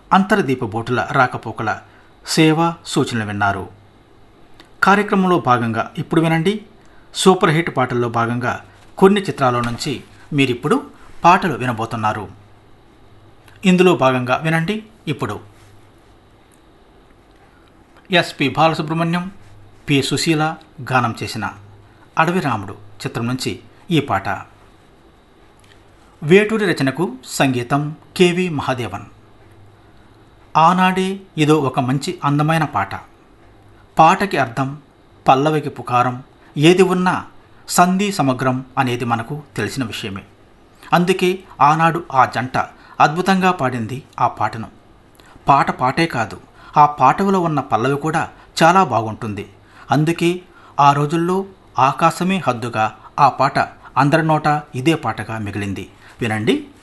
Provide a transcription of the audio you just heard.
అంతర్దీప బోటుల రాకపోకల సేవా సూచనలు విన్నారు కార్యక్రమంలో భాగంగా ఇప్పుడు వినండి సూపర్ హిట్ పాటల్లో భాగంగా కొన్ని చిత్రాల నుంచి మీరిప్పుడు పాటలు వినబోతున్నారు ఇందులో భాగంగా వినండి ఇప్పుడు ఎస్పి బాలసుబ్రహ్మణ్యం పి సుశీల గానం చేసిన అడవి రాముడు చిత్రం నుంచి ఈ పాట వేటూరి రచనకు సంగీతం కెవి మహాదేవన్ ఆనాడే ఇదో ఒక మంచి అందమైన పాట పాటకి అర్థం పల్లవికి పుకారం ఏది ఉన్నా సంధి సమగ్రం అనేది మనకు తెలిసిన విషయమే అందుకే ఆనాడు ఆ జంట అద్భుతంగా పాడింది ఆ పాటను పాట పాటే కాదు ఆ పాటలో ఉన్న పల్లవి కూడా చాలా బాగుంటుంది అందుకే ఆ రోజుల్లో ఆకాశమే హద్దుగా ఆ పాట అందరి నోట ఇదే పాటగా మిగిలింది వినండి